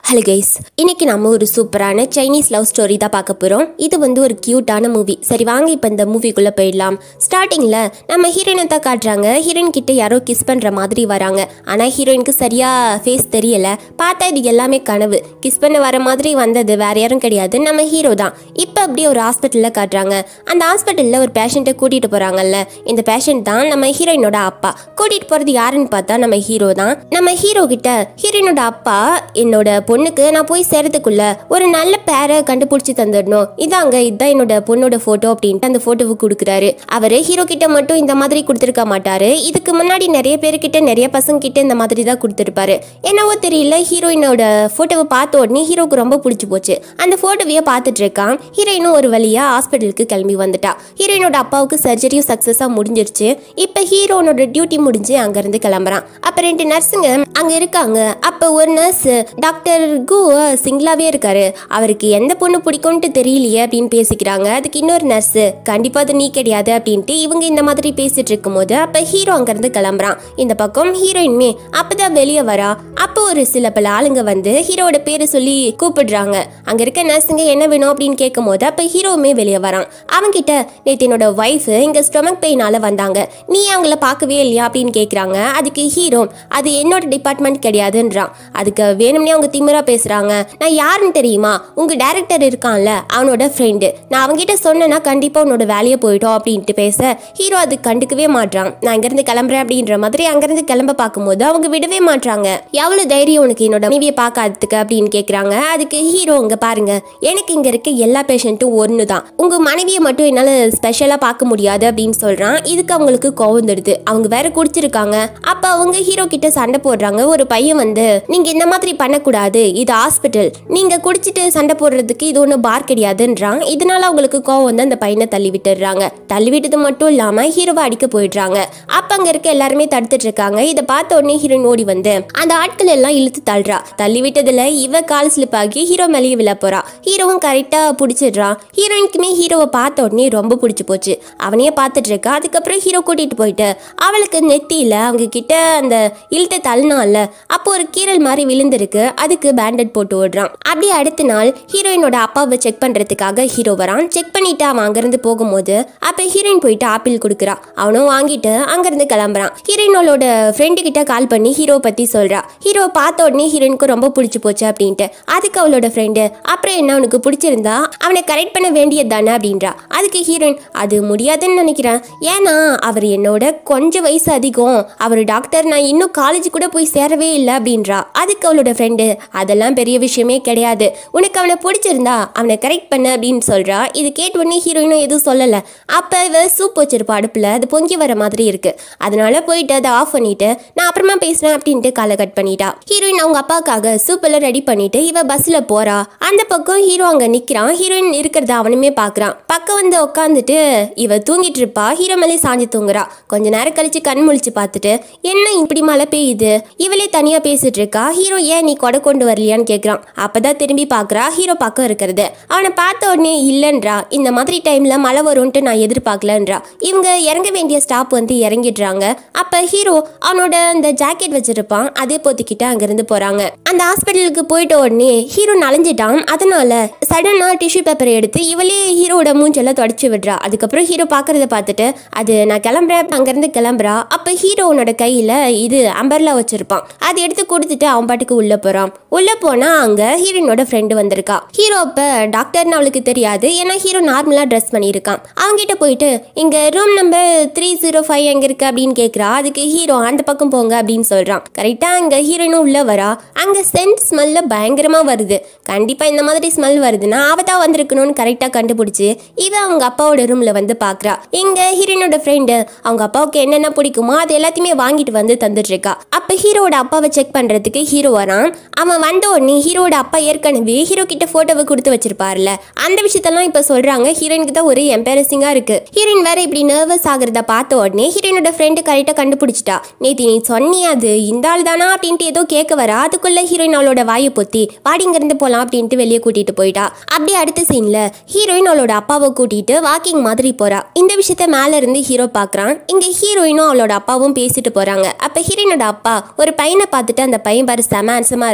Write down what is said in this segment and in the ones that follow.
hello guys இன்னைக்கு நம்ம ஒரு சூப்பரான சைனீஸ் லவ் ஸ்டோரி தான் பார்க்க போகிறோம் இது வந்து ஒரு க்யூட்டான மூவி சரி வாங்க இப்போ இந்த மூவிக்குள்ளே போயிடலாம் ஸ்டார்டிங்கில் நம்ம ஹீரோயினை தான் காட்டுறாங்க ஹீரோயின் கிட்ட யாரோ கிஸ் பண்ணுற மாதிரி வராங்க ஆனால் ஹீரோயினுக்கு சரியாக ஃபேஸ் தெரியல பார்த்தா இது எல்லாமே கனவு கிஸ் பண்ண வர மாதிரி வந்தது வேற யாரும் கிடையாது நம்ம ஹீரோ தான் இப்போ அப்படியே ஒரு ஹாஸ்பிட்டலில் காட்டுறாங்க அந்த ஹாஸ்பிட்டலில் ஒரு பேஷண்ட்டை கூட்டிகிட்டு போகிறாங்கல்ல இந்த பேஷண்ட் தான் நம்ம ஹீரோயினோட அப்பா கூட்டிகிட்டு போகிறது யாருன்னு பார்த்தா நம்ம ஹீரோ தான் நம்ம ஹீரோ கிட்ட ஹீரோயினோட அப்பா என்னோட பொண்ணுக்கு நான் போய் சேரத்துக்குள்ள ஒரு நல்ல பேரை கண்டுபிடிச்சி தந்துடணும் இதாங்க இதுதான் என்னோட பொண்ணோட போட்டோ அப்படின்ட்டு அந்த போட்டோவை கொடுக்குறாரு அவரு ஹீரோ கிட்ட மட்டும் இந்த மாதிரி கொடுத்துருக்க மாட்டாரு இதுக்கு முன்னாடி நிறைய பேர்கிட்ட நிறைய பசங்க கிட்ட இந்த மாதிரி தான் கொடுத்துருப்பாரு என்னவோ தெரியல ஹீரோயினோட போட்டோவை பார்த்த உடனே ஹீரோக்கு ரொம்ப பிடிச்சி போச்சு அந்த போட்டோவையே பார்த்துட்டு இருக்கான் ஹீரோயினும் ஒரு வழியா ஹாஸ்பிட்டலுக்கு கிளம்பி வந்துட்டா ஹீரோயினோட அப்பாவுக்கு சர்ஜரியும் சக்ஸஸாக முடிஞ்சிருச்சு இப்போ ஹீரோனோட டியூட்டி முடிஞ்சு அங்கேருந்து கிளம்புறான் அப்போ ரெண்டு நர்ஸுங்க அங்கே இருக்காங்க அப்போ ஒரு நர்ஸ் டாக்டர் கு சிங்கிளாவே இருக்காரு அவருக்கு எந்த பொண்ணு பிடிக்கும்ட்டு தெரியலையே அப்படின்னு பேசிக்கிறாங்க அதுக்கு இன்னொரு நர்ஸ் கண்டிப்பா அது நீ கிடையாது அப்படின்ட்டு இவங்க இந்த மாதிரி பேசிட்டு இருக்கும்போது அப்ப ஹீரோ அங்கிருந்து கிளம்புறான் இந்த பக்கம் ஹீரோயின்மே அப்பதான் வெளியே வரா அப்போ ஒரு சில பல ஆளுங்க வந்து ஹீரோட பேரை சொல்லி கூப்பிடுறாங்க அங்க இருக்க நர்ஸுங்க என்ன வேணும் அப்படின்னு கேட்கும் போது அப்ப ஹீரோவுமே வெளியே வரான் அவன்கிட்ட நேத்து என்னோட ஒய்ஃப் இங்க ஸ்டொமக் பெயினால வந்தாங்க நீ அவங்கள பார்க்கவே இல்லையா அப்படின்னு கேக்குறாங்க அதுக்கு ஹீரோ அது என்னோட டிபார்ட்மெண்ட் கிடையாதுன்றான் அதுக்கு வேணும்னே அவங்க திமிரா பேசுறாங்க நான் யாருன்னு தெரியுமா உங்க டைரக்டர் இருக்கான்ல அவனோட ஃப்ரெண்டு நான் அவங்ககிட்ட சொன்னேன்னா கண்டிப்பா உன்னோட வேலையை போயிட்டோம் அப்படின்ட்டு பேச ஹீரோ அது கண்டுக்கவே மாட்றான் நான் இங்கிருந்து கிளம்புறேன் அப்படின்ற மாதிரி அங்கிருந்து கிளம்ப பார்க்கும்போது அவங்க விடவே மாட்றாங்க எவ்வளவு தைரியம் உனக்கு என்னோட மனைவியை பார்க்காததுக்கு அப்படின்னு கேக்குறாங்க அதுக்கு ஹீரோ இங்க பாருங்க எனக்கு இங்க இருக்க எல்லா பேஷண்ட்டும் ஒன்று தான் உங்க மனைவியை மட்டும் என்னால ஸ்பெஷலா பார்க்க முடியாது அப்படின்னு சொல்றான் இதுக்கு அவங்களுக்கு கோவம் வந்துடுது அவங்க வேற குடிச்சிருக்காங்க அப்ப அவங்க ஹீரோ கிட்ட சண்டை போடுறாங்க ஒரு பையன் வந்து நீங்க இந்த மாதிரி பண்ணக்கூடாது இது ஹாஸ்பிட்டல் நீங்க குடிச்சிட்டு சண்டை போடுறதுக்கு இது ஒன்றும் பார் கிடையாதுன்றான் இதனால அவங்களுக்கு கோவம் வந்து அந்த பையனை தள்ளி விட்டுடுறாங்க தள்ளி விட்டது மட்டும் இல்லாம ஹீரோவை அடிக்க போயிடுறாங்க அப்ப அங்க இருக்க எல்லாருமே தடுத்துட்டு இருக்காங்க இதை பார்த்த உடனே ஹீரோயின் ஓடி வந்து அந்த ஆட்கள் எல்லாம் இழுத்து தள்ளுறா தள்ளி விட்டதுல இவ கால் ஸ்லிப் ஆகி ஹீரோ மேலேயே விழ போறா ஹீரோவும் கரெக்டா பிடிச்சிடுறான் ஹீரோயினுக்குமே ஹீரோவை பார்த்த உடனே ரொம்ப பிடிச்சி போச்சு அவனையே பார்த்துட்டு இருக்கா அதுக்கப்புறம் ஹீரோ கூட்டிட்டு போயிட்டு அவளுக்கு நெத்தியில அவங்க கிட்ட அந்த இழுத்த தள்ளினால அப்போ ஒரு கீரல் மாதிரி விழுந்திருக்கு அதுக்கு பேண்டட் போட்டு விடுறான் அப்படியே அடுத்த நாள் ஹீரோயினோட அப்பாவை செக் பண்றதுக்காக ஹீரோ வரான் செக் பண்ணிட்டு அவன் அங்கிருந்து போகும்போது அப்ப ஹீரோயின் போயிட்டு ஆப்பிள் கொடுக்குறா அவனும் வாங்கிட்டு அங்கிருந்து கிளம்புறான் ஹீரோயினோட ஃப்ரெண்டு கிட்ட கால் பண்ணி ஹீரோ பத்தி சொல்றா ஹீரோ பார்த்த உடனே ஹீரோயினுக்கு ரொம்ப பிடிச்சி போச்சு அப்படின்ட்டு அதுக்கு அவளோட ஃப்ரெண்டு அப்புறம் என்ன அவனுக்கு பிடிச்சிருந்தா அவனை கரெக்ட் பண்ண வேண்டியது தானே அப்படின்றா அதுக்கு ஹீரோயின் அது முடியாதுன்னு நினைக்கிறேன் ஏன்னா அவர் என்னோட கொஞ்சம் வயசு அதிகம் அவர் டாக்டர் நான் இன்னும் காலேஜ் கூட போய் சேரவே இல்லை அப்படின்றா அதுக்கு அவளோட ஃப்ரெண்டு அதெல்லாம் பெரிய விஷயமே கிடையாது உனக்கு அவனை பிடிச்சிருந்தா அவனை கரெக்ட் பண்ண அப்படின்னு சொல்றா இது கேட்ட உடனே ஹீரோயினும் எதுவும் சொல்லலை அப்போ இவ சூப் வச்சிருப்பா அடுப்பில் அது பொங்கி வர மாதிரி இருக்கு அதனால போயிட்டு அதை ஆஃப் பண்ணிட்டு நான் அப்புறமா பேசுறேன் அப்படின்ட்டு காலை கட் பண்ணிட்டா ஹீரோயின் அவங்க அப்பாவுக்காக சூப் எல்லாம் ரெடி பண்ணிட்டு இவ பஸ்ல போறா அந்த பக்கம் ஹீரோ அங்க நிக்கிறான் ஹீரோயின் இருக்கிறத அவனுமே பாக்குறான் பக்கம் வந்து உட்காந்துட்டு இவ தூங்கிட்டு இருப்பா ஹீரோ மேலே சாஞ்சு தூங்குறா கொஞ்ச நேரம் கழிச்சு கண் முழிச்சு பார்த்துட்டு என்ன இப்படி மழை பெய்யுது இவளே தனியா பேசிட்டு இருக்கா ஹீரோ ஏன் நீ கொடை கொண்டு வரலையான்னு கேக்குறான் அப்பதான் திரும்பி பாக்குறா ஹீரோ பக்கம் இருக்கிறது அவனை பார்த்த உடனே இல்லைன்றா இந்த மாதிரி டைம்ல மழை வரும்ன்ட்டு நான் எதிர்பார்க்கலன்றா இவங்க இறங்க வேண்டிய ஸ்டாப் வந்து இறங்கிடுறாங்க அப்ப ஹீரோ அவனோட அந்த ஜாக்கெட் வச்சிருப்பான் அதே போத்திக்கிட்டு அங்கிருந்து போறாங்க அந்த ஹாஸ்பிட்டலுக்கு போயிட்ட உடனே ஹீரோ நனைஞ்சிட்டான் அதனால சடனா டிஷ்யூ பேப்பர் எடுத்து இவளே ஹீரோட மூஞ்செல்லாம் தொடச்சு விடுறா அதுக்கப்புறம் ஹீரோ பாக்குறத பார்த்துட்டு அது நான் கிளம்புறேன் அங்கிருந்து கிளம்புறா அப்ப ஹீரோனோட கையில இது அம்பர்லா வச்சிருப்பான் அதை எடுத்து கொடுத்துட்டு அவன் பாட்டுக்கு உள்ள போறான் உள்ள போனா அங்க ஹீரோயினோட ஃப்ரெண்டு வந்திருக்கா ஹீரோ அப்ப டாக்டர்னு அவளுக்கு தெரியாது ஏன்னா ஹீரோ நார்மலா ட்ரெஸ் பண்ணியிருக்கான் அவங்கிட்ட போயிட்டு இங்க room number three zero five எங்க இருக்கு அப்படின்னு கேக்குறா அதுக்கு ஹீரோ அந்த பக்கம் போங்க அப்படின்னு சொல்றான் கரெக்டா அங்க ஹீரோயினும் உள்ள வரா அங்க சென்ட் ஸ்மெல்ல பயங்கரமா வருது கண்டிப்பா இந்த மாதிரி ஸ்மெல் வருதுன்னா அவ தான் வந்திருக்கணும்னு கரெக்டா கண்டுபிடிச்சு இவ அவங்க அப்பாவோட ரூம்ல வந்து பாக்குறா இங்க ஹீரோயினோட ஃப்ரெண்டு அவங்க அப்பாவுக்கு என்னென்ன பிடிக்குமோ அது எல்லாத்தையுமே வாங்கிட்டு வந்து தந்துட்டு இருக்கா அப்ப ஹீரோட அப்பாவை செக் பண்றதுக்கு ஹீரோ வரான் அவன் வந்த உடனே ஹீரோட அப்பா ஏற்கனவே ஹீரோ கிட்ட போட்டோவை கொடுத்து வச்சிருப்பாருல அந்த விஷயத்தெல்லாம் இப்ப சொல்றாங்க ஹீரோயினுக்கு தான் ஒரே எம்பேரசிங்கா இருக்கு ஹீரோயின் வேற இப்படி நர்வஸ் ஆகுறத பார்த்த உடனே ஹீரோயினோட ஃப்ரெண்டு கரெக்டா கண்டுபிடிச்சிட்டா நேத்தி நீ சொன்னியே அது இந்த ஆள் தானா அப்படின்ட்டு ஏதோ கேட்க வரா அதுக்குள்ள ஹீரோயின் அவளோட வாயை பொத்தி வாடி இங்கிருந்து போலாம் அப்படின்ட்டு வெளியே கூட்டிட்டு போயிட்டா அப்படியே அடுத்த சீன்ல ஹீரோயின் அவளோட அப்பாவை கூட்டிட்டு வாக்கிங் மாதிரி போறா இந்த விஷயத்த மேல இருந்து ஹீரோ பாக்குறான் இங்க ஹீரோயினும் அவளோட அப்பாவும் பேசிட்டு போறாங்க அப்ப ஹீரோயினோட அப்பா ஒரு பையனை பார்த்துட்டு அந்த பையன் பாரு செம handsome-ஆ இருக்கான் நீ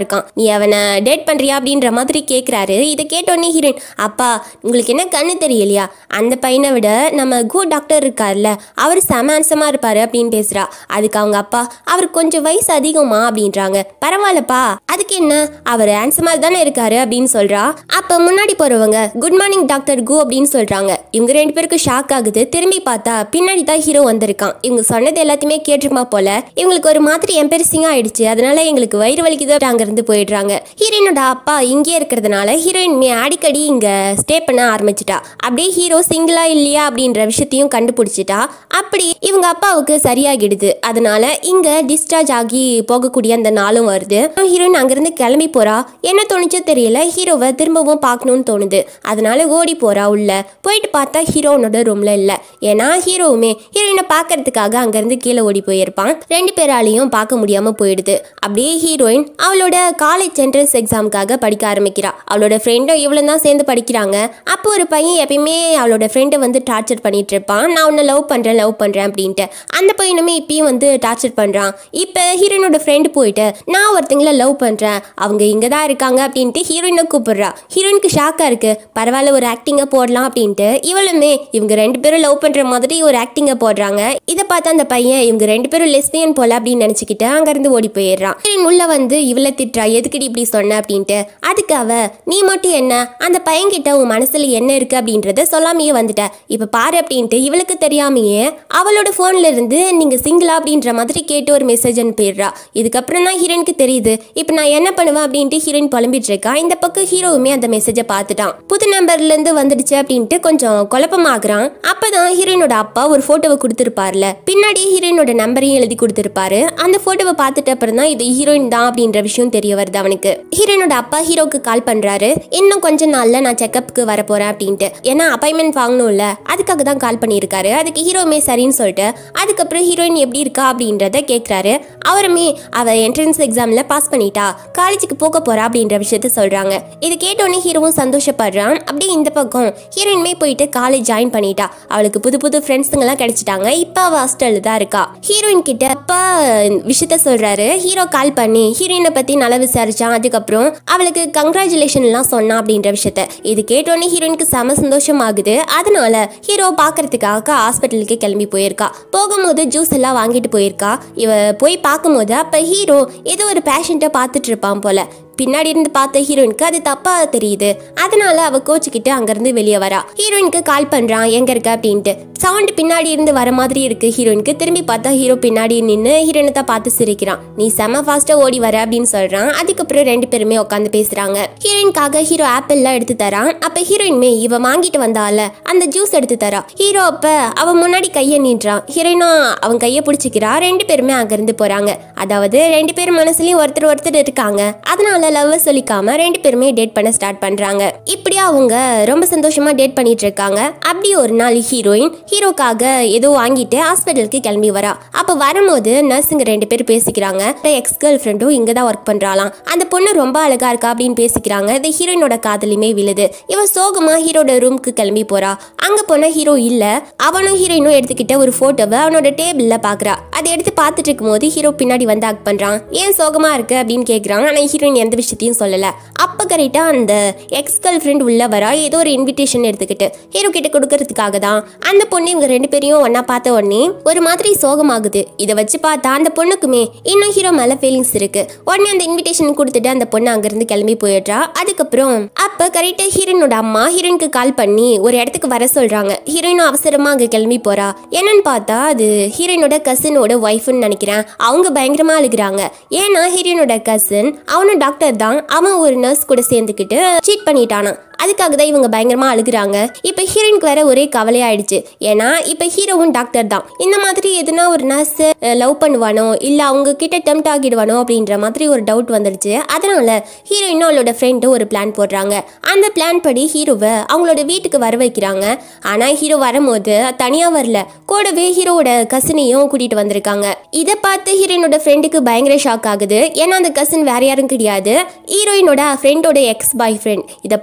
நீ அவனை டேட் பண்ணுறியா அப்படின்ற மாதிரி கேட்குறாரு இதை கேட்டோடனே ஹீரோயின் அப்பா உங்களுக்கு என்ன கண்ணு தெரியலையா அந்த பையனை விட நம்ம கோ டாக்டர் இருக்கார்ல அவர் செம இருப்பாரு அப்படின்னு பேசுறா அதுக்கு அவங்க அப்பா அவர் கொஞ்சம் வயசு அதிகமா அப்படின்றாங்க பரவாயில்லப்பா அதுக்கு என்ன அவர் ஹேண்ட்ஸமா தானே இருக்காரு அப்படின்னு சொல்றா அப்ப முன்னாடி போறவங்க குட் மார்னிங் டாக்டர் கு அப்படின்னு சொல்றாங்க இவங்க ரெண்டு பேருக்கும் ஷாக் ஆகுது திரும்பி பார்த்தா பின்னாடி தான் ஹீரோ வந்திருக்கான் இவங்க சொன்னது எல்லாத்தையுமே கேட்டிருமா போல இவங்களுக்கு ஒரு மாதிரி எம்பெரசிங்கா ஆயிடுச்சு அதனால எங்களுக்கு வயிறு வலிக்குது அங்க இருந்து போயிடுறாங்க ஹீரோயினோட அப்பா இங்கே இருக்கிறதுனால ஹீரோயின் மே அடிக்கடி இங்க ஸ்டே பண்ண ஆரம்பிச்சிட்டா அப்படியே ஹீரோ சிங்கிளா இல்லையா அப்படின்ற விஷயத்தையும் கண்டுபிடிச்சிட்டா அப்படி இவங்க அப்பாவுக்கு சரியாகிடுது அதனால இங்க டிஸ்சார்ஜ் ஆகி போகக்கூடிய அந்த நாளும் வருது ஹீரோயின் அங்கிருந்து கிளம்பி போறா என்ன தோணுச்சோ தெரியல ஹீரோவை திரும்பவும் பார்க்கணும்னு தோணுது அதனால ஓடி போறா உள்ள போயிட்டு பார்த்தா ஹீரோனோட ரூம்ல இல்ல ஏன்னா ஹீரோவுமே ஹீரோயினை பார்க்கறதுக்காக அங்கிருந்து கீழே ஓடி போயிருப்பான் ரெண்டு பேராலையும் பார்க்க முடியாம போயிடுது அப்படியே ஹீரோயின் அவளோட காலேஜ் என்ட்ரன்ஸ் எக்ஸாமுக்காக படிக்க ஆரம்பிக்கிறா அவளோட ஃப்ரெண்டும் இவ்வளோ தான் சேர்ந்து படிக்கிறாங்க அப்போ ஒரு பையன் எப்பயுமே அவளோட ஃப்ரெண்டை வந்து டார்ச்சர் பண்ணிட்டு இருப்பான் நான் உன்னை லவ் பண்றேன் லவ் பண்றேன் அப்படின்ட்டு அந்த பையனுமே இப்பயும் வந்து டார்ச்சர் பண்றான் இப்போ ஹீரோயினோட ஃப்ரெண்டு போயிட்டு நான் ஒருத்தங்கள லவ் பண்றேன் அவங்க இங்க தான் இருக்காங்க அப்படின்ட்டு ஹீரோயினை கூப்பிடுறா ஹீரோயினுக்கு ஷாக்கா இருக்கு பரவாயில்ல ஒரு ஆக்டிங்கை போடலாம் அப்படின்ட்டு இவளுமே இவங்க ரெண்டு பேரும் லவ் பண்ற மாதிரி ஒரு ஆக்டிங்கை போடுறாங்க இதை பார்த்து அந்த பையன் இவங்க ரெண்டு பேரும் லெஸ்பியன் போல அப்படின்னு நினைச்சுக்கிட்டு அங்கிருந்து ஓடி போயிடுறான் ஹீரோயின் உள்ள வந்து இவளை திட்டுறா எதுக்குடி இப்படி சொன்ன அப்படின்ட்டு அதுக்கு அவ நீ மட்டும் என்ன அந்த பையன்கிட்ட உன் மனசுல என்ன இருக்கு அப்படின்றத சொல்லாமையே வந்துட்ட இப்ப பாரு அப்படின்ட்டு இவளுக்கு தெரியாமையே அவளோட போன்ல இருந்து நீங்க சிங்கிளா அப்படின்ற மாதிரி கேட்டு ஒரு மெசேஜ் அனுப்பிடுறா இதுக்கப்புறம் தான் ஹீரோனுக்கு தெரியுது இப்ப நான் என்ன பண்ணுவேன் அப்படின்ட்டு ஹீரோயின் புலம்பிட்டு இருக்கா இந்த பக்கம் ஹீரோவுமே அந்த மெசேஜை பார்த்துட்டான் புது நம்பர்ல இருந்து வந்துடுச்சு அப்படின்ட்டு கொஞ்சம் குழப்பமாகறான் அப்பதான் ஹீரோயினோட அப்பா ஒரு போட்டோவை கொடுத்துருப்பார்ல பின்னாடி ஹீரோயினோட நம்பரையும் எழுதி கொடுத்துருப்பாரு அந்த போட்டோவை பார்த்துட்டு அப்புறம் தான் இது ஹீரோயின் தான் அப்படின்ற விஷயம் தெரிய வருது அவனுக்கு ஹீரோயினோட அப்பா ஹீரோக்கு கால் பண்றாரு இன்னும் கொஞ்ச நாள்ல நான் செக்கப்புக்கு வர போறேன் அப்படின்ட்டு ஏன்னா அப்பாயின்மெண்ட் வாங்கணும்ல அதுக்காக தான் கால் பண்ணியிருக்காரு அதுக்கு ஹீரோமே சரின்னு சொல்லிட்டு அதுக்கப்புறம் ஹீரோயின் எப்படி இருக்கா அப்படின்றத கேட்குறாரு அவருமே அவ என்ட்ரன்ஸ் எக்ஸாம்ல பாஸ் பண்ணிட்டா காலேஜுக்கு போக போறா அப்படின்ற விஷயத்த சொல்றாங்க இது கேட்டோன்னே ஹீரோவும் சந்தோஷப்படுறான் அப்படியே இந்த பக்கம் ஹீரோயினுமே போயிட்டு காலேஜ் ஜாயின் பண்ணிட்டா அவளுக்கு புது புது ஃப்ரெண்ட்ஸுங்கெல்லாம் கிடைச்சிட்டாங்க இப்போ அவ ஹாஸ்டலில் தான் இருக்கா ஹீரோயின் கிட்ட அப்பா விஷயத்த சொல்றாரு ஹீரோ கால் பண்ணி ஹீரோயினை பத்தி நல்லா விசாரிச்சான் அதுக்கப்புறம் அவளுக்கு கங்க்ராச்சுலேஷன் எல்லாம் சொன்னான் அப்படின்ற விஷயத்த இது கேட்டோன்னே ஹீரோயினுக்கு செம சந்தோஷம் ஆகுது அதனால ஹீரோ பார்க்கறதுக்காக ஹாஸ்பிட்டலுக்கு கிளம்பி போயிருக்கா போகும்போது ஜூஸ் எல்லாம் வாங்கிட்டு போயிருக்கா இவ போய் பார்க்கும்போது அப்ப ஹீரோ ஏதோ ஒரு பேஷண்ட்டை பார்த்துட்டு இருப்பான் போல பின்னாடி இருந்து பார்த்த ஹீரோயினுக்கு அது தப்பா தெரியுது அதனால அவ கோச்சுக்கிட்டு அங்கிருந்து வெளியே வரா ஹீரோயினுக்கு கால் பண்றான் எங்க இருக்க அப்படின்ட்டு சவுண்ட் பின்னாடி இருந்து வர மாதிரி இருக்கு ஹீரோயினுக்கு திரும்பி பார்த்தா ஹீரோ பின்னாடி நின்று ஹீரோயினை தான் பார்த்து சிரிக்கிறான் நீ செம ஃபாஸ்டா ஓடி வர அப்படின்னு சொல்றான் அதுக்கப்புறம் ரெண்டு பேருமே உட்காந்து பேசுறாங்க ஹீரோயினுக்காக ஹீரோ ஆப்பிள்லாம் எடுத்து தரான் அப்ப ஹீரோயின்மே இவ வாங்கிட்டு வந்தால அந்த ஜூஸ் எடுத்து தரா ஹீரோ அப்ப அவன் முன்னாடி கையை நீட்டுறான் ஹீரோயினும் அவன் கையை பிடிச்சிக்கிறா ரெண்டு பேருமே அங்கிருந்து போறாங்க அதாவது ரெண்டு பேரும் மனசுலயும் ஒருத்தர் ஒருத்தர் இருக்காங்க அதனால லவ் சொல்லிக்காம ரெண்டு பேருமே டேட் பண்ண ஸ்டார்ட் பண்றாங்க இப்படி அவங்க ரொம்ப சந்தோஷமா டேட் பண்ணிட்டு இருக்காங்க அப்படி ஒரு நாள் ஹீரோயின் ஹீரோக்காக ஏதோ வாங்கிட்டு ஹாஸ்பிட்டலுக்கு கிளம்பி வரா அப்ப வரும்போது நர்ஸுங்க ரெண்டு பேர் பேசிக்கிறாங்க எக்ஸ் கேர்ள் ஃப்ரெண்டும் இங்க தான் ஒர்க் பண்றாளாம் அந்த பொண்ணு ரொம்ப அழகா இருக்கா அப்படின்னு பேசிக்கிறாங்க இது ஹீரோயினோட காதலுமே விழுது இவ சோகமா ஹீரோட ரூமுக்கு கிளம்பி போறா அங்க போன ஹீரோ இல்ல அவனும் ஹீரோயினும் எடுத்துக்கிட்ட ஒரு போட்டோவை அவனோட டேபிள்ல பாக்குறா அதை எடுத்து பார்த்துட்டு இருக்கும்போது ஹீரோ பின்னாடி வந்து ஆக்ட் பண்றான் ஏன் சோகமா இருக்கு அப்படின்னு கேக்குறான் ஆனா ஹீரோயின் எந்த விஷயத்தையும் சொல்லல அப்ப கரெக்டா அந்த எக்ஸ் கேர்ள் ஃப்ரெண்ட் உள்ள வரா ஏதோ ஒரு இன்விடேஷன் எடுத்துக்கிட்டு ஹீரோ கிட்ட கொடுக்கறதுக்காக தான் அந்த பொண்ணு இவங்க ரெண்டு பேரையும் ஒண்ணா பார்த்த உடனே ஒரு மாதிரி சோகமாகுது இதை வச்சு பார்த்தா அந்த பொண்ணுக்குமே இன்னும் ஹீரோ மேல ஃபீலிங்ஸ் இருக்கு உடனே அந்த இன்விடேஷன் கொடுத்துட்டு அந்த பொண்ணு அங்கிருந்து கிளம்பி போயிடுறா அதுக்கப்புறம் அப்ப கரெக்டா ஹீரோயினோட அம்மா ஹீரோயினுக்கு கால் பண்ணி ஒரு இடத்துக்கு வர சொல்றாங்க ஹீரோயினும் அவசரமா அங்க கிளம்பி போறா என்னன்னு பார்த்தா அது ஹீரோயினோட கசினோட ஒய்ஃப்னு நினைக்கிறேன் அவங்க பயங்கரமா அழுகுறாங்க ஏன்னா ஹீரோயினோட கசின் அவனும் டாக்டர் தான் அவன் ஒரு நர்ஸ் கூட சேர்ந்துக்கிட்டு சீட் பண்ணிட்டானான் அதுக்காக தான் இவங்க பயங்கரமா அழுகுறாங்க இப்போ ஹீரோயினுக்கு வேற ஒரே கவலையாயிடுச்சு ஏன்னா இப்போ ஹீரோவும் டாக்டர் தான் இந்த மாதிரி எதுனா ஒரு நர்ஸ் லவ் பண்ணுவானோ இல்ல அவங்க கிட்ட டெம்ட் ஆகிடுவானோ அப்படின்ற மாதிரி ஒரு டவுட் வந்துடுச்சு அதனால ஹீரோயினும் அவளோட ஃப்ரெண்டும் ஒரு பிளான் போடுறாங்க அந்த பிளான் படி ஹீரோவை அவங்களோட வீட்டுக்கு வர வைக்கிறாங்க ஆனா ஹீரோ வரும்போது தனியா வரல கூடவே ஹீரோவோட கசினையும் கூட்டிட்டு வந்திருக்காங்க இதை பார்த்து ஹீரோயினோட ஃப்ரெண்டுக்கு பயங்கர ஷாக் ஆகுது ஏன்னா அந்த கசின் வேற யாரும் கிடையாது ஹீரோயினோட ஃப்ரெண்டோட எக்ஸ் பாய் ஃப்ரெண்ட் இதை பார்த்தோன்னே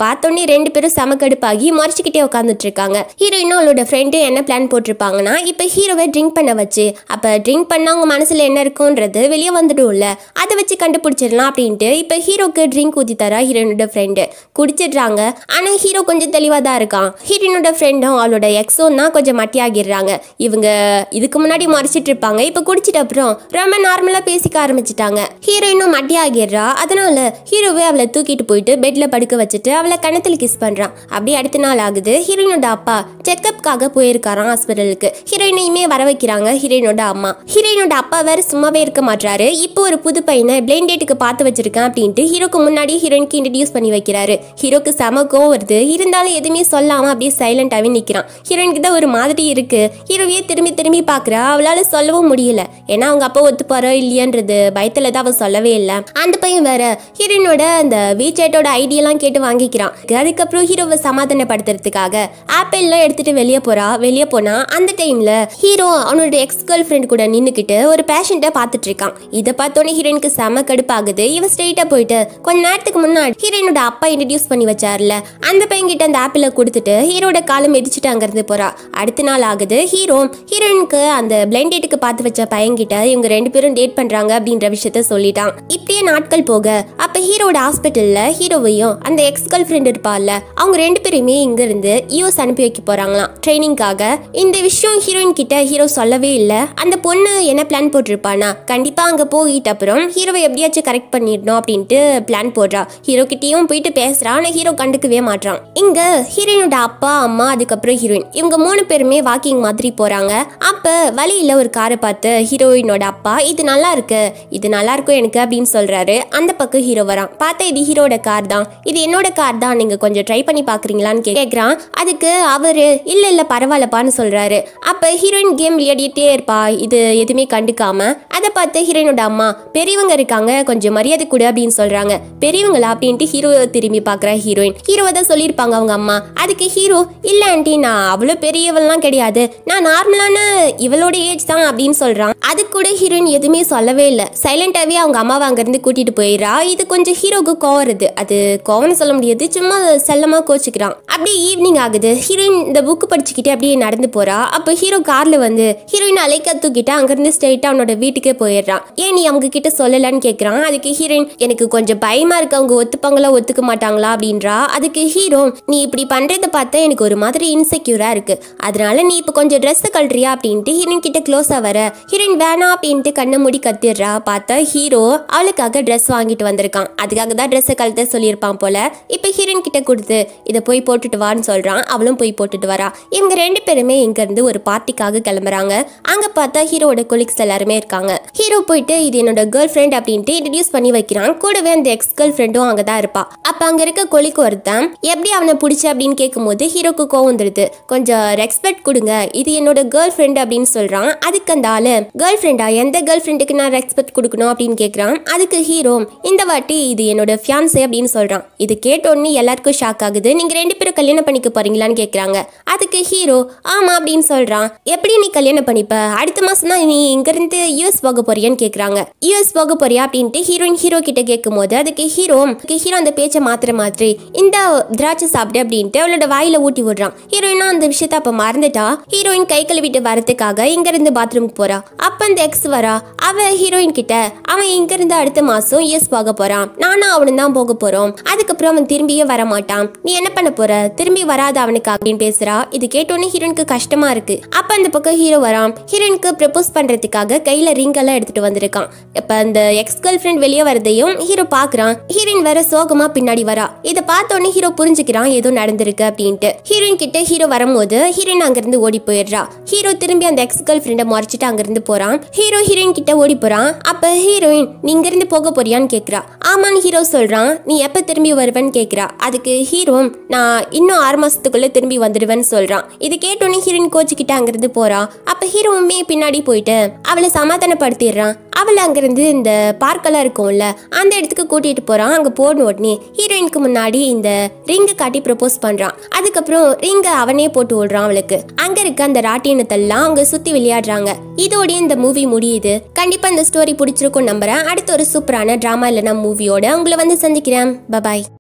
ரெண்டு பேரும் சமக்கடுப்பாகி முறைச்சிக்கிட்டே உட்காந்துட்டு இருக்காங்க ஹீரோயினும் அவளோட ஃப்ரெண்டு என்ன பிளான் போட்டிருப்பாங்கன்னா இப்போ ஹீரோவை ட்ரிங்க் பண்ண வச்சு அப்போ ட்ரிங்க் பண்ணா அவங்க மனசுல என்ன இருக்கும்ன்றது வெளியே வந்துடும்ல அதை வச்சு கண்டுபிடிச்சிடலாம் அப்படின்ட்டு இப்போ ஹீரோக்கு ட்ரிங்க் ஊத்தி தரா ஹீரோயினோட ஃப்ரெண்டு குடிச்சிடுறாங்க ஆனா ஹீரோ கொஞ்சம் தெளிவாக தான் இருக்கான் ஹீரோயினோட ஃப்ரெண்டும் அவளோட எக்ஸும் தான் கொஞ்சம் மட்டியாகிடுறாங்க இவங்க இதுக்கு முன்னாடி மறைச்சிட்டு இருப்பாங்க இப்போ குடிச்சிட்ட அப்புறம் ரொம்ப நார்மலாக பேசிக்க ஆரம்பிச்சிட்டாங்க ஹீரோயினும் மட்டியாகிடுறா அதனால ஹீரோவே அவளை தூக்கிட்டு போயிட்டு பெட்ல படுக்க வச்சுட்டு அவளை கணத்தில் கிஸ் பண்றான் அப்படியே அடுத்த நாள் ஆகுது ஹீரோயினோட அப்பா செக்கப்காக போயிருக்காராம் ஹாஸ்பிட்டலுக்கு ஹீரோயினையுமே வர வைக்கிறாங்க ஹீரோயினோட அம்மா ஹீரோயினோட அப்பா வேற சும்மாவே இருக்க மாட்டாரு இப்போ ஒரு புது பையனை பிளைண்ட் டேட்டுக்கு பார்த்து வச்சிருக்கேன் அப்படின்ட்டு ஹீரோக்கு முன்னாடி ஹீரோயினுக்கு இன்ட்ரடியூஸ் பண்ணி வைக்கிறாரு ஹீரோக்கு செம கோவம் வருது இருந்தாலும் எதுவுமே சொல்லாம அப்படியே சைலண்டாவே நிக்கிறான் ஹீரோயினுக்கு தான் ஒரு மாதிரி இருக்கு ஹீரோவையே திரும்பி திரும்பி பாக்குறா அவளால சொல்லவும் முடியல ஏன்னா அவங்க அப்பா ஒத்து போறோ இல்லையான்றது பயத்துல தான் அவ சொல்லவே இல்லை அந்த பையன் வேற ஹீரோயினோட அந்த வீச்சேட்டோட ஐடியெல்லாம் கேட்டு வாங்கிக்கிறான் அதுக்கப்புறம் ஹீரோவை சமாதானப்படுத்துறதுக்காக ஆப்பிள்லாம் எடுத்துட்டு வெளியே போறா வெளியே போனா அந்த டைம்ல ஹீரோ அவனோட எக்ஸ் கேர்ள் ஃப்ரெண்ட் கூட நின்னுக்கிட்டு ஒரு பேஷண்ட்டை பார்த்துட்டு இருக்கான் இதை பார்த்தோன்னே ஹீரோயினுக்கு செம கடுப்பாகுது இவ ஸ்ட்ரெயிட்டா போயிட்டு கொஞ்ச நேரத்துக்கு முன்னாடி ஹீரோயினோட அப்பா இன்ட்ரடியூஸ் பண்ணி வச்சார்ல அந்த பையன் கிட்ட அந்த ஆப்பிளை கொடுத்துட்டு ஹீரோட காலம் மிதிச்சுட்டு அங்கிருந்து போறா அடுத்த நாள் ஆகுது ஹீரோ ஹீரோயினுக்கு அந்த பிளைண்ட் டேட்டுக்கு பார்த்து வச்ச பையன்கிட்ட இவங்க ரெண்டு பேரும் டேட் பண்றாங்க அப்படின்ற விஷயத்த சொல்லிட்டான் இப்படியே நாட்கள் போக அப்ப ஹீரோட ஹாஸ்பிட்டல்ல ஹீரோவையும் அந்த எக்ஸ் கேர்ள் ஃப்ரெண்ட் இருப்பாள்ல அவங்க ரெண்டு பேருமே இங்க இருந்து யூஎஸ் அனுப்பி வைக்க போறாங்களாம் ட்ரைனிங்காக இந்த விஷயம் ஹீரோயின் கிட்ட ஹீரோ சொல்லவே இல்ல அந்த பொண்ணு என்ன பிளான் போட்டிருப்பானா கண்டிப்பா அங்க போயிட்ட அப்புறம் ஹீரோவை எப்படியாச்சும் கரெக்ட் பண்ணிடணும் அப்படின்ட்டு பிளான் போடுறா ஹீரோ கிட்டயும் போயிட்டு பேசுறா ஆனா ஹீரோ கண்டுக்கவே மாட்டான் இங்க ஹீரோயினோட அப்பா அம்மா அதுக்கப்புறம் ஹீரோயின் இவங்க மூணு பேருமே வாக்கிங் மாதிரி போறாங்க அப்ப வழியில ஒரு காரை பார்த்து ஹீரோயினோட அப்பா இது நல்லா இருக்கு இது நல்லா இருக்கும் எனக்கு அப்படின்னு சொல்றாரு அந்த பக்கம் ஹீரோ வரான் பார்த்தா இது ஹீரோட கார் தான் இது என்னோட கார் தான் நீங்க கொஞ்சம் ட்ரை பண்ணி பாக்குறீங்களான்னு கேக்குறான் அதுக்கு அவரு இல்ல இல்ல பரவாயில்லப்பான்னு சொல்றாரு அப்ப ஹீரோயின் கேம் விளையாடிட்டே இருப்பா இது எதுவுமே கண்டுக்காம அதை பார்த்து ஹீரோயினோட அம்மா பெரியவங்க இருக்காங்க கொஞ்சம் மரியாதை கொடு அப்படின்னு சொல்றாங்க பெரியவங்களா அப்படின்ட்டு ஹீரோ திரும்பி பாக்குற ஹீரோயின் ஹீரோவை தான் சொல்லியிருப்பாங்க அவங்க அம்மா அதுக்கு ஹீரோ இல்ல ஆண்டி நான் அவ்வளோ பெரியவள்லாம் கிடையாது நான் நார்மலான இவளோட ஏஜ் தான் அப்படின்னு சொல்றான் அது கூட ஹீரோயின் எதுவுமே சொல்லவே இல்லை சைலண்டாவே அவங்க அம்மாவை அங்கிருந்து கூட்டிட்டு போயிடுறா இது கொஞ்சம் ஹீரோக்கு கோவருது அது கோவம்னு சொல்ல முடியாது சும்மா செல்லமா கோச்சுக்கிறான் அப்படியே ஈவினிங் ஆகுது ஹீரோயின் இந்த புக்கு படிச்சுக்கிட்டே அப்படியே நடந்து போறா அப்போ ஹீரோ கார்ல வந்து ஹீரோயின் அலைக்க தூக்கிட்டு அங்கிருந்து ஸ்ட்ரெயிட்டா அவனோட வீட்டுக்கே போயிடுறான் ஏன் நீ அவங்க கிட்ட சொல்லலன்னு கேக்குறான் அதுக்கு ஹீரோயின் எனக்கு கொஞ்சம் பயமா இருக்கு அவங்க ஒத்துப்பாங்களா ஒத்துக்க மாட்டாங்களா அப்படின்றா அதுக்கு ஹீரோ நீ இப்படி பண்றத பார்த்தா எனக்கு ஒரு மாதிரி இன்செக்யூரா இருக்கு அதனால நீ இப்போ கொஞ்சம் ட்ரெஸ் கழறியா அப்படின்ட்டு ஹீரோயின் கிட்ட க்ளோஸா வர ஹீரோயின் வேணாம் அப்படின்ட்டு கண்ணை மூடி கத்திடுறா பார்த்தா ஹீரோ அவளுக்காக ட்ரெஸ் வாங்கிட்டு வந்திருக்கான் அதுக்காக தான் ட்ரெஸ்ஸை கழட்ட சொல்லியிருப்பான் போல இப்போ ஹீரோயின் கிட்ட கொடுத்து இதை போய் போட்டுட்டு வான்னு சொல்றான் அவளும் போய் போட்டுட்டு வரா இவங்க ரெண்டு பேருமே இங்க இருந்து ஒரு பார்ட்டிக்காக கிளம்புறாங்க அங்க பார்த்தா ஹீரோட கொலிக்ஸ் எல்லாருமே இருக்காங்க ஹீரோ போயிட்டு இது என்னோட கேர்ள் ஃப்ரெண்ட் அப்படின்ட்டு இன்ட்ரடியூஸ் பண்ணி வைக்கிறான் கூடவே அந்த எக்ஸ் கேர்ள் ஃப்ரெண்டும் அங்கே தான் இருப்பா அப்போ அங்கே இருக்க கொலிக்கு ஒருத்தன் எப்படி அவனை பிடிச்ச அப்படின்னு கேட்கும்போது ஹீரோக்கு கோவம் வந்துடுது கொஞ்சம் ரெஸ்பெக்ட் கொடுங்க இது என்னோட கேர்ள் ஃப்ரெண்ட் அப்படின்னு சொல்றான் அதுக்கு அந்த ஆளு கேர்ள் ஃப்ரெண்டா எந்த கேர்ள் ஃப்ரெண்டுக்கு நான் ரெஸ்பெக்ட் கொடுக்கணும் அப்படின்னு கேட்குறான் அதுக்கு ஹீரோ இந்த வாட்டி இது என்னோட ஃபியான்ஸே அப்படின்னு சொல்றான் இது கேட்ட உடனே எல்லாருக்கும் ஷாக் ஆகுது நீங்க ரெண்டு பேரும் கல்யாணம் பண்ணிக்க போறீங்களான்னு கேட்குறாங்க அதுக்கு ஹீரோ ஆமா அப்படின்னு சொல்றான் எப்படி நீ கல்யாணம் பண்ணிப்ப அடுத்த மாசம் தான் நீ இங்க இருந்து யூஎஸ் போக போறியான்னு கேக்குறாங்க யூஎஸ் போக போறியா அப்படின்ட்டு ஹீரோயின் ஹீரோ கிட்ட கேட்கும்போது அதுக்கு ஹீரோ ஹீரோ அந்த பேச்சை மாத்திர மாதிரி இந்த திராட்சை சாப்பிடு அப்படின்ட்டு அவளோட வாயில ஊட்டி விடுறான் ஹீரோயினா அந்த விஷயத்த அப்ப மறந்துட்டா ஹீரோயின் கை கழுவிட்டு வரதுக்காக இங்க இருந்து பாத்ரூமுக்கு போறா அப்ப அந்த எக்ஸ் வரா அவ ஹீரோயின் கிட்ட அவன் இங்க இருந்து அடுத்த மாசம் யூஎஸ் போக போறான் நானும் அவனும் தான் போக போறோம் அதுக்கப்புறம் அவன் திரும்பியே வர மாட்டான் நீ என்ன பண்ண போற திரும்பி வராத அவனுக்கு அப்படின்னு பேசுறா இது கேட்டோன்னே ஹீரோயினுக்கு கஷ்டமா இருக்கு அப்ப அந்த பக்கம் ஹீரோ வரான் ஹீரோயினுக்கு ப்ரப்போஸ் பண்றதுக்காக கையில ரிங் எல்லாம் எடுத்துட்டு வந்திருக்கான் இப்ப அந்த எக்ஸ் கேர்ள் ஃப்ரெண்ட் வெளியே வரதையும் ஹீரோ பாக்குறான் ஹீரோயின் வேற சோகமா பின்னாடி வரா இதை பார்த்தோன்னே ஹீரோ புரிஞ்சுக்கிறான் ஏதோ நடந்திருக்கு அப்படின்ட்டு ஹீரோயின் கிட்ட ஹீரோ வரும்போது ஹீரோயின் அங்கிருந்து ஓடி போயிடுறா ஹீரோ திரும்பி அந்த எக்ஸ் கேர்ள் ஃப்ரெண்டை மறைச்சிட்டு அங்கிருந்து போறான் ஹீரோ ஹீரோயின் கிட்ட ஓடி போறான் அப்ப ஹீரோயின் நீ இங்க இருந்து போக போறியான்னு கேக்குறா ஆமான்னு ஹீரோ சொல்றான் நீ எப்ப திரும்பி வருவேன்னு கேக்குறா அதுக்கு ஹீரோ நான் இன்னும் ஆறு மாசத்துக்குள்ள திரும்பி வந்துடுவேன்னு சொல்றான் இது கேட்டோன்னே ஹீரோயின் கோச்சுக்கிட்டு அங்கிருந்து போறா அப்ப ஹீரோவுமே பின்னாடி போயிட்டு அவளை சமாதானப்படுத்திடுறான் அவளை அங்கிருந்து இந்த பார்க்கெல்லாம் இருக்கும்ல அந்த இடத்துக்கு கூட்டிட்டு போறான் அங்க போன உடனே ஹீரோயினுக்கு முன்னாடி இந்த ரிங்கை காட்டி ப்ரப்போஸ் பண்றான் அதுக்கப்புறம் ரிங்கை அவனே போட்டு விடுறான் அவளுக்கு அங்க இருக்க அந்த ராட்டினத்தெல்லாம் அவங்க சுத்தி விளையாடுறாங்க இதோடய இந்த மூவி முடியுது கண்டிப்பா இந்த ஸ்டோரி பிடிச்சிருக்கும் நம்புறேன் அடுத்த ஒரு சூப்பரான டிராமா இல்லைனா மூவியோட உங்களை வந்து சந்திக்கிறேன் பபாய்